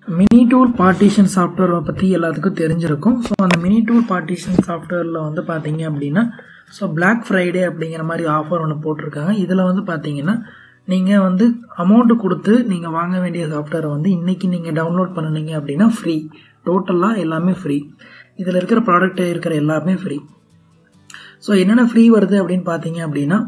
mini tool partition சாஃப்ட்வேரை பற்றி எல்லாத்துக்கும் தெரிஞ்சிருக்கும் ஸோ அந்த மினி டூல் பார்ட்டிஷன் சாஃப்ட்வேரில் வந்து பார்த்தீங்க அப்படின்னா ஸோ Black ஃப்ரைடே அப்படிங்கிற மாதிரி ஆஃபர் ஒன்று போட்டிருக்காங்க இதில் வந்து பார்த்தீங்கன்னா நீங்கள் வந்து அமௌண்ட்டு கொடுத்து நீங்கள் வாங்க வேண்டிய சாஃப்ட்வேரை வந்து இன்றைக்கி நீங்கள் டவுன்லோட் பண்ணுனீங்க அப்படின்னா ஃப்ரீ டோட்டலாக எல்லாமே ஃப்ரீ இதில் இருக்கிற ப்ராடக்ட் இருக்கிற எல்லாமே ஃப்ரீ ஸோ என்னென்ன ஃப்ரீ வருது அப்படின்னு பார்த்தீங்க அப்படின்னா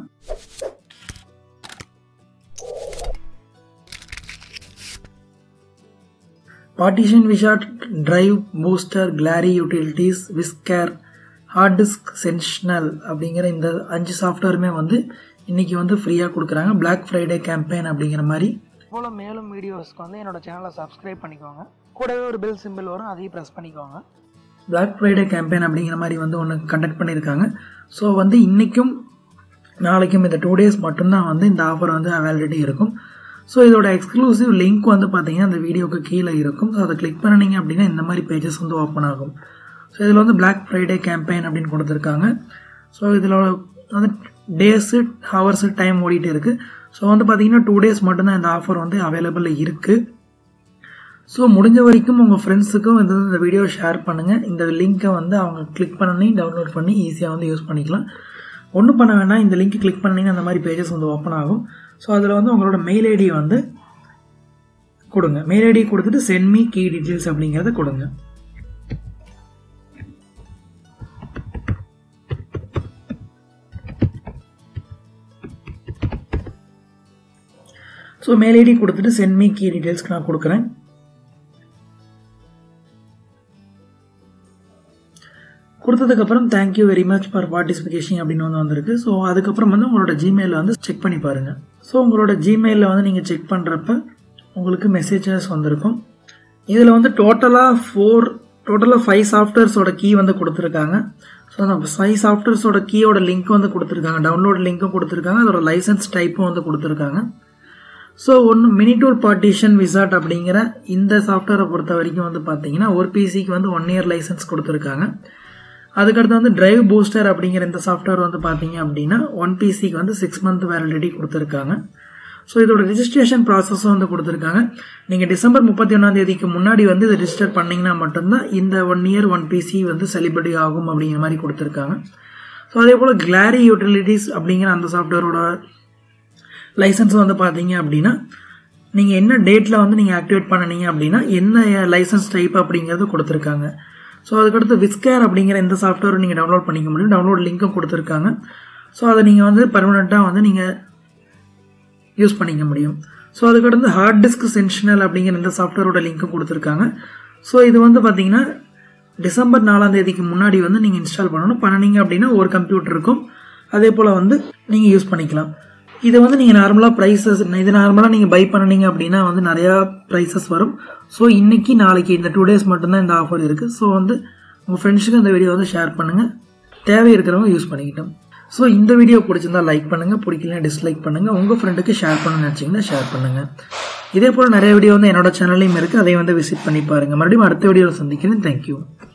பார்ட்டிஷன் விஷாட் drive booster Glary utilities Wise Care hard disk Sentinel அப்படிங்கிற இந்த அஞ்சு சாஃப்ட்வேருமே வந்து இன்னைக்கு வந்து ஃப்ரீயாக கொடுக்குறாங்க Black ஃப்ரைடே கேம்பெயின் அப்படிங்கிற மாதிரி போல் மேலும் வீடியோஸ்க்கு வந்து என்னோட சேனலை சப்ஸ்கிரைப் பண்ணிக்கோங்க கூடவே ஒரு பெல் சிம்பிள் வரும் அதையும் ப்ரெஸ் பண்ணிக்கோங்க Black ஃப்ரைடே கேம்பெயின் அப்படிங்கிற மாதிரி வந்து ஒன்று கண்டக்ட் பண்ணியிருக்காங்க ஸோ வந்து இன்றைக்கும் நாளைக்கும் இந்த டூ டேஸ் மட்டும்தான் வந்து இந்த ஆஃபர் வந்து அவைலபிலிட்டி இருக்கும் ஸோ இதோட எக்ஸ்க்ளூசிவ் லிங்க் வந்து பார்த்தீங்கன்னா அந்த வீடியோக்கு கீழே இருக்கும் ஸோ அதை கிளிக் பண்ணினீங்க அப்படின்னா இந்த மாதிரி பேஜஸ் வந்து ஓப்பன் ஆகும் ஸோ இதில் வந்து Black ஃப்ரைடே கேம்பெயின் அப்படின்னு கொடுத்துருக்காங்க ஸோ இதில் வந்து டேஸு ஹவர்ஸு டைம் ஓடிட்டு இருக்கு ஸோ வந்து பார்த்தீங்கன்னா டூ டேஸ் மட்டும்தான் இந்த ஆஃபர் வந்து அவைலபிள் இருக்குது ஸோ முடிஞ்ச வரைக்கும் உங்கள் ஃப்ரெண்ட்ஸுக்கும் வந்து இந்த வீடியோ ஷேர் பண்ணுங்கள் இந்த லிங்க்கை வந்து அவங்க கிளிக் பண்ணி டவுன்லோட் பண்ணி ஈஸியாக வந்து யூஸ் பண்ணிக்கலாம் ஒன்றும் பண்ண வேணாம் இந்த லிங்க் கிளிக் பண்ணிங்கன்னா அந்த மாதிரி பேஜஸ் வந்து ஓப்பன் ஆகும் ஸோ அதில் வந்து உங்களோட மெயில் ஐடி வந்து கொடுங்க மெயில் ஐடி கொடுத்துட்டு சென்ட் மீ கீ டீட்டெயில்ஸ் அப்படிங்கிறத கொடுங்க ஸோ மெயில் ஐடி கொடுத்துட்டு சென்ட் மீ கீ டீட்டெயில்ஸ்க்கு நான் கொடுக்குறேன் கொடுத்ததுக்கப்புறம் thank you very much for participation அப்படின்னு வந்து வந்திருக்கு ஸோ அதுக்கப்புறம் வந்து உங்களோட ஜிமெயிலில் வந்து செக் பண்ணி பாருங்கள் ஸோ உங்களோட ஜிமெயிலில் வந்து நீங்கள் செக் பண்ணுறப்ப உங்களுக்கு மெசேஜஸ் வந்திருக்கும் இதில் வந்து டோட்டலாக ஃபோர் டோட்டலாக ஃபைவ் சாஃப்ட்வேர்ஸோட கீ வந்து கொடுத்துருக்காங்க ஸோ அந்த ஃபைவ் சாஃப்ட்வேர்ஸோட கீயோட லிங்க் வந்து கொடுத்துருக்காங்க டவுன்லோட் லிங்க்கும் கொடுத்துருக்காங்க அதோட லைசன்ஸ் டைப்பும் வந்து கொடுத்துருக்காங்க ஸோ ஒன்று மினிடூல் பார்ட்டிஷன் விசாட் அப்படிங்கிற இந்த சாஃப்ட்வேரை பொறுத்த வரைக்கும் வந்து பார்த்தீங்கன்னா ஒரு பிசிக்கு வந்து ஒன் இயர் லைசன்ஸ் கொடுத்துருக்காங்க அதுக்கடுத்து வந்து டிரைவ் பூஸ்டர் அப்படிங்கிற இந்த சாஃப்ட்வேர் வந்து பார்த்தீங்க அப்படின்னா ஒன் பிசிக்கு வந்து சிக்ஸ் மந்த் வேலிடிட்டி கொடுத்துருக்காங்க ஸோ இதோட ரிஜிஸ்ட்ரேஷன் ப்ராசஸும் வந்து கொடுத்துருக்காங்க நீங்கள் டிசம்பர் முப்பத்தி ஒன்றாம் தேதிக்கு முன்னாடி வந்து இதை ரிஜிஸ்டர் பண்ணீங்கன்னா மட்டும்தான் இந்த ஒன் இயர் ஒன் பிசி வந்து செலிபிரிட்டி ஆகும் அப்படிங்கிற மாதிரி கொடுத்துருக்காங்க ஸோ அதே போல் கிளாரி யூட்டிலிட்டிஸ் அப்படிங்கிற அந்த சாஃப்ட்வேரோட லைசன்ஸ் வந்து பார்த்தீங்க அப்படின்னா நீங்கள் என்ன டேட்டில் வந்து நீங்கள் ஆக்டிவேட் பண்ணினீங்க அப்படின்னா என்ன லைசன்ஸ் டைப் அப்படிங்கிறது கொடுத்துருக்காங்க ஸோ அதுக்கடுத்து விஸ்கேர் அப்படிங்கிற இந்த சாஃப்ட்வேர் நீங்கள் டவுன்லோட் பண்ணிக்க முடியும் டவுன்லோட் லிங்க்கும் கொடுத்துருக்காங்க ஸோ அதை நீங்கள் வந்து பர்மனெண்ட்டாக வந்து நீங்கள் யூஸ் பண்ணிக்க முடியும் ஸோ அதுக்கடுத்து ஹார்ட் டிஸ்க் சென்ஷனல் அப்படிங்கிற இந்த சாஃப்ட்வேரோட லிங்க்கும் கொடுத்துருக்காங்க ஸோ இது வந்து பார்த்தீங்கன்னா டிசம்பர் நாலாம் தேதிக்கு முன்னாடி வந்து நீங்கள் இன்ஸ்டால் பண்ணணும் பண்ணினீங்க அப்படின்னா ஒரு கம்ப்யூட்டர் இருக்கும் அதே போல் வந்து நீங்கள் யூஸ் பண்ணிக்கலாம் இது வந்து நீங்கள் நார்மலாக ப்ரைஸஸ் இது நார்மலாக நீங்கள் பை பண்ணினீங்க அப்படின்னா வந்து நிறையா ப்ரைஸஸ் வரும் ஸோ இன்னைக்கு நாளைக்கு இந்த டூ டேஸ் மட்டும்தான் இந்த ஆஃபர் இருக்குது ஸோ வந்து உங்கள் ஃப்ரெண்ட்ஸுக்கு இந்த வீடியோ வந்து ஷேர் பண்ணுங்கள் தேவை இருக்கிறவங்க யூஸ் பண்ணிக்கிட்டோம் ஸோ இந்த வீடியோ பிடிச்சிருந்தா லைக் பண்ணுங்கள் பிடிக்கலனா டிஸ்லைக் பண்ணுங்கள் உங்கள் ஃப்ரெண்டுக்கு ஷேர் பண்ண நினச்சிங்கன்னா ஷேர் பண்ணுங்கள் இதே போல் நிறைய வீடியோ வந்து என்னோட சேனல்லையும் இருக்குது அதை வந்து விசிட் பண்ணி பாருங்கள் மறுபடியும் அடுத்த வீடியோவில் சந்திக்கிறேன் தேங்க்யூ